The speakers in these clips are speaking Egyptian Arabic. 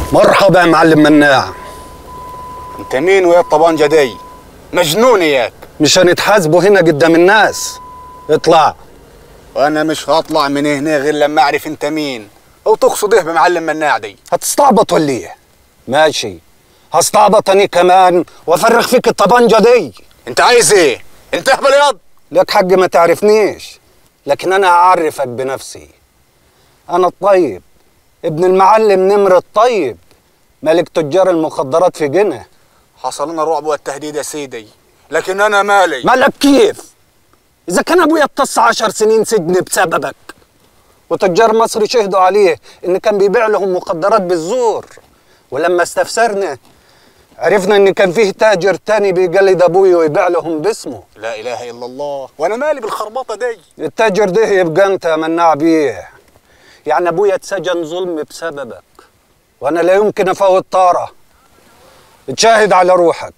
مرحبا يا معلم مناع انت مين ويا الطبانجه دي مجنون اياك مش هنتحاسبوا هنا قدام الناس اطلع وانا مش هطلع من هنا غير لما اعرف انت مين او تقصد ايه بمعلم مناع دي هتستعبط ولا ايه ماشي هستعبط انا كمان وافرغ فيك الطبنجه دي انت عايز ايه انت اهبل ياض لك حق ما تعرفنيش لكن انا هعرفك بنفسي انا الطيب ابن المعلم نمر الطيب ملك تجار المخدرات في جنة حصل لنا الرعب والتهديد يا سيدي لكن انا مالي مالك كيف اذا كان ابويا اتص عشر سنين سجن بسببك وتجار مصر شهدوا عليه ان كان بيبيع لهم مخدرات بالزور ولما استفسرنا عرفنا ان كان فيه تاجر تاني بيقلد ابويا ويبيع لهم باسمه لا اله الا الله وانا مالي بالخربطه دي التاجر ده يبقى انت يا مناع بيه يعني ابويا اتسجن ظلم بسببك وانا لا يمكن افوت طاره تشاهد على روحك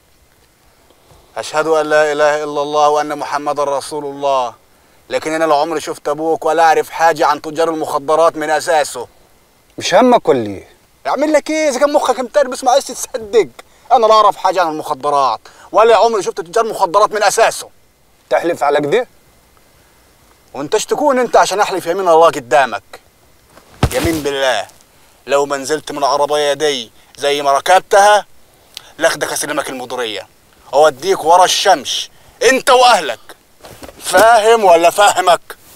اشهد ان لا اله الا الله وان محمد رسول الله لكن انا لا عمري شفت ابوك ولا اعرف حاجه عن تجار المخدرات من اساسه مش همك ولا ايه يعمل لك ايه اذا كان مخك متربس ما عايز تصدق انا لا اعرف حاجه عن المخدرات ولا عمري شفت تجار مخدرات من اساسه تحلف على كده وانت ايش تكون انت عشان احلف يمين الله قدامك يمين بالله لو ما نزلت من العربيه دي زي ما ركبتها لاخدك اسلمك المديريه اوديك ورا الشمس انت واهلك فاهم ولا فاهمك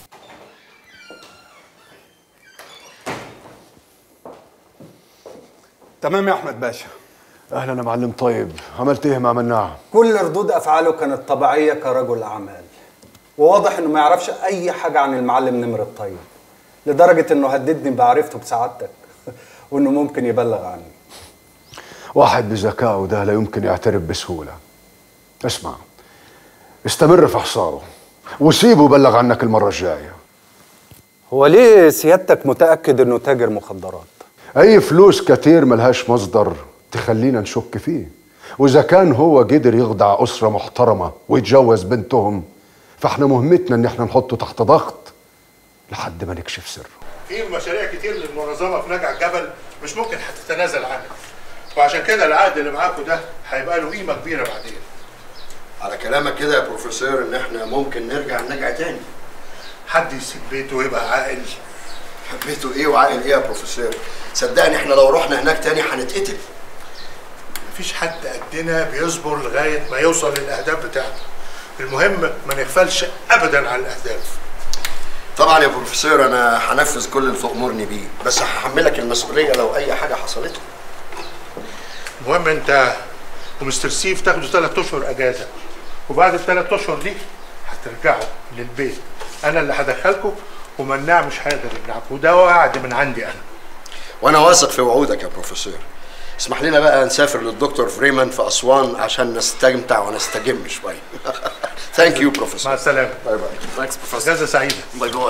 تمام يا احمد باشا اهلا يا معلم طيب عملت ايه مع مناع كل ردود افعاله كانت طبيعيه كرجل اعمال وواضح انه ما يعرفش اي حاجه عن المعلم نمر الطيب لدرجه انه هددني بعرفته بسعادتك وانه ممكن يبلغ عني واحد بذكائه ده لا يمكن يعترف بسهوله اسمع استمر في حصاره وسيبه يبلغ عنك المره الجايه هو ليه سيادتك متاكد انه تاجر مخدرات اي فلوس كتير ملهاش مصدر تخلينا نشك فيه واذا كان هو قدر يخدع اسره محترمه ويتجوز بنتهم فاحنا مهمتنا ان احنا نحطه تحت ضغط لحد ما نكشف سره في مشاريع كتير للمنظمه في نجع الجبل مش ممكن هتتنازل عنها وعشان كده العقد اللي معاكم ده هيبقى له قيمه كبيره بعدين على كلامك كده يا بروفيسور ان احنا ممكن نرجع نرجع تاني حد يسيب بيته ويبقى عاقل حبيته ايه وعاقل ايه يا بروفيسور صدقني احنا لو رحنا هناك تاني هنتقتل مفيش حد قدنا بيصبر لغايه ما يوصل للاهداف بتاعته المهم ما نغفلش ابدا عن الاهداف طبعا يا بروفيسور انا هنفذ كل اللي تأمرني بيه بس هحملك المسؤوليه لو اي حاجه حصلت لي المهم انت ومستر سيف تاخدوا ثلاث اشهر اجازه وبعد الثلاث اشهر دي هترجعوا للبيت انا اللي هدخلكم ومناع مش هيقدر يمنعكم وده وعد من عندي انا وانا واثق في وعودك يا بروفيسور اسمح لنا بقى نسافر للدكتور فريمان في اسوان عشان نستمتع ونستجم شويه ثانك يو مع بروفيسور السلامه باي باي ثانكس بروفيسور اجازه سعيده باي باي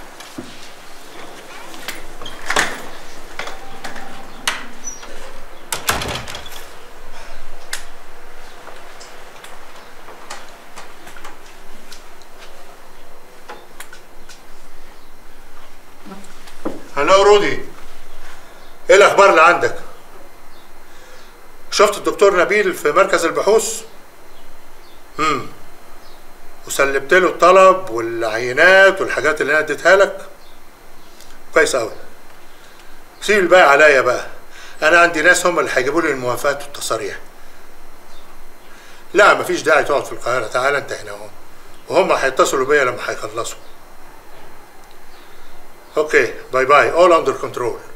هلو رودي ايه الاخبار اللي عندك شفت الدكتور نبيل في مركز البحوث امم وسلمت له الطلب والعينات والحاجات اللي انا اديتها لك كويس قوي سيب الباقي عليا بقى انا عندي ناس هم اللي هيجيبوا لي الموافقات والتصاريح لا مفيش داعي تقعد في القاهره تعال انت هنا اهو وهم هيتصلوا بيا لما هيخلصوا اوكي باي باي all under control